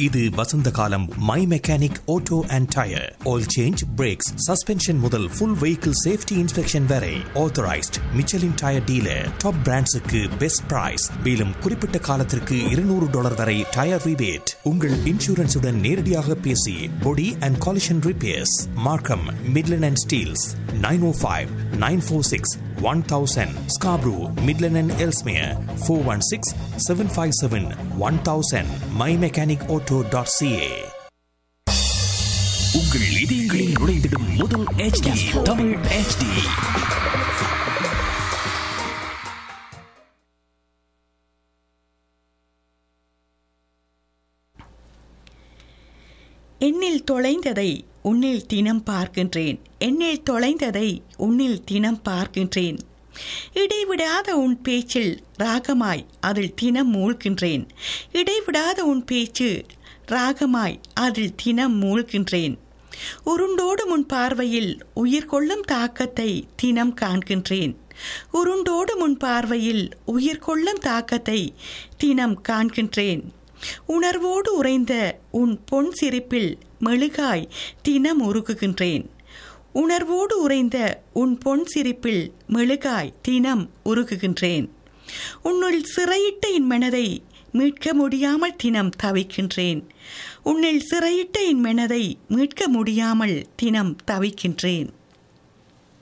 இது வசந்த காலம் My Mechanic Auto and tyre oil change brakes suspension முதல் ஃபுல் வெஹிக்கிள் சேஃப்டி இன்ஸ்பெக்ஷன் வரை authorised Michelin tyre dealer top பிராண்ட்ஸுக்கு பெஸ்ட் பிரைஸ் மேலும் குறிப்பிட்ட காலத்திற்கு இருநூறு டாலர் வரை டயர் ரிபேட் உங்கள் இன்சூரன்ஸுடன் நேரடியாக பேசி body and collision repairs Markham Midland and Steeles nine O five nine four six one thousand Scarborough Midland and Ellesmere four one six seven five seven one thousand My Mechanic Auto dot CA உங்கள் இதயங்களில் நுழைந்திடும் முதல் HD Tamil HD என்னில் தொலைந்ததை உன்னில் தினம் பார்க்கின்றேன் என்னில் தொலைந்ததை உன்னில் தினம் பார்க்கின்றேன் இடைவிடாத உன் பேச்சில் ராகமாய் அதில் தினம் மூழ்கின்றேன் இடைவிடாத உன் பேச்சு ராகமாய் அதில் தினம் மூழ்கின்றேன் உருண்டோடும் உன் பார்வையில் உயிர் கொள்ளும் தாக்கத்தை தினம் காண்கின்றேன் உருண்டோடும் உன் பார்வையில் உயிர் கொள்ளும் தாக்கத்தை தினம் காண்கின்றேன் உணர்வோடு உறைந்த உன் பொன் சிரிப்பில் மெழுகாய் தினம் உருகுகின்றேன் உணர்வோடு உறைந்த உன் பொன் சிரிப்பில் மெழுகாய் தினம் உருகுகின்றேன் உன்னுள் சிறையிட்ட என் மனதை மீட்க முடியாமல் தினம் தவிக்கின்றேன் உன்னில் சிறையிட்ட என் மனதை மீட்க முடியாமல் தினம் தவிக்கின்றேன்